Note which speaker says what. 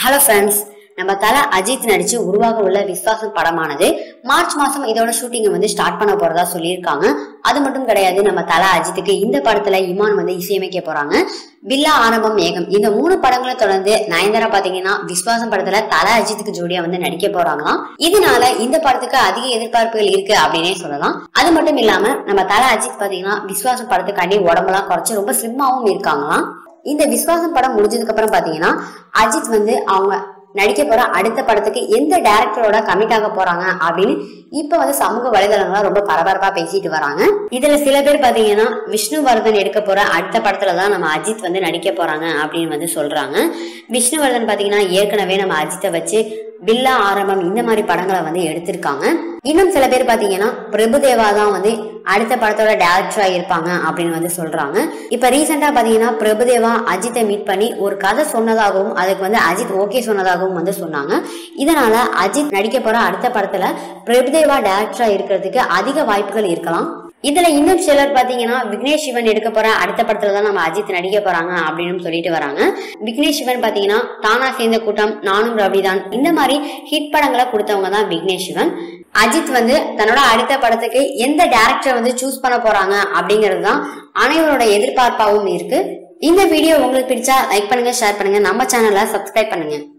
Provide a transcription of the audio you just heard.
Speaker 1: hello friends நம்ம தல அஜித் நடிச்சு உருவாக உள்ள விஸ்வாசம் படமானது மார்ச் மாசம் இதோட ஷூட்டிங் வந்து ஸ்டார்ட் பண்ண போறதா சொல்லியிருக்காங்க அது மட்டும் கிடையாது நம்ம தல அஜித்துக்கு இந்த படத்துல இமான் வந்து இசையமைக்க போறாங்க வில்லா ஆரம்பம் ஏகம் இந்த மூணு படங்களை தொடர்ந்து நயன்தாரா பாத்தீங்கன்னா விஸ்வாசம் படத்துல தல அஜித்துக்கு ஜோடியா வந்து நடிக்க போறாங்களாம் இதனால இந்த படத்துக்கு அதிக எதிர்பார்ப்புகள் இருக்கு அப்படின்னே சொல்லலாம் அது மட்டும் இல்லாம நம்ம தல அஜித் பாத்தீங்கன்னா விஸ்வாசம் படத்துக்காண்டி உடம்பெல்லாம் குறைச்சு ரொம்ப ஸ்லிம்மாவும் இருக்காங்களாம் இந்த விஸ்வாசம் படம் முடிஞ்சதுக்கு அப்புறம் பாத்தீங்கன்னா அஜித் வந்து அவங்க நடிக்க போற அடுத்த படத்துக்கு எந்த டைரக்டரோட கமிட் ஆக போறாங்க அப்படின்னு இப்ப வந்து சமூக வலைதளங்கள ரொம்ப பரபரப்பா பேசிட்டு வராங்க இதுல சில பேர் பாத்தீங்கன்னா விஷ்ணுவர்தன் எடுக்க போற அடுத்த படத்துல தான் நம்ம அஜித் வந்து நடிக்க போறாங்க அப்படின்னு வந்து சொல்றாங்க விஷ்ணுவர்தன் பாத்தீங்கன்னா ஏற்கனவே நம்ம அஜித்தை வச்சு பில்லா ஆரம்பம் இந்த மாதிரி படங்களை வந்து எடுத்திருக்காங்க இன்னும் சில பேர் பாத்தீங்கன்னா பிரபுதேவா தான் வந்து அடுத்த படத்தோட டேரக்டரா இருப்பாங்க அப்படின்னு வந்து சொல்றாங்க இப்ப ரீசெண்டா பாத்தீங்கன்னா பிரபுதேவா அஜித்தை மீட் பண்ணி ஒரு கதை சொன்னதாகவும் அதுக்கு வந்து அஜித் ஓகே சொன்னதாகவும் வந்து சொன்னாங்க இதனால அஜித் நடிக்க போற அடுத்த படத்துல பிரபுதேவா டேரக்டரா இருக்கிறதுக்கு அதிக வாய்ப்புகள் இருக்கலாம் இதுல இன்னும் சிலர் பாத்தீங்கன்னா விக்னேஷ் சிவன் எடுக்க போற அடுத்த படத்துல தான் நம்ம அஜித் நடிக்க போறாங்க அப்படின்னு சொல்லிட்டு வராங்க விக்னேஷ் சிவன் பாத்தீங்கன்னா தானா சேர்ந்த கூட்டம் நானும் ரவிதான் இந்த மாதிரி ஹிட் படங்களை கொடுத்தவங்க தான் விக்னேஷ் சிவன் அஜித் வந்து தன்னோட அடுத்த படத்துக்கு எந்த டேரக்டரை வந்து சூஸ் பண்ண போறாங்க அப்படிங்கிறது தான் அனைவரோட எதிர்பார்ப்பாகவும் இருக்கு இந்த வீடியோ உங்களுக்கு பிடிச்சா லைக் பண்ணுங்க ஷேர் பண்ணுங்க நம்ம சேனலை சப்ஸ்கிரைப் பண்ணுங்க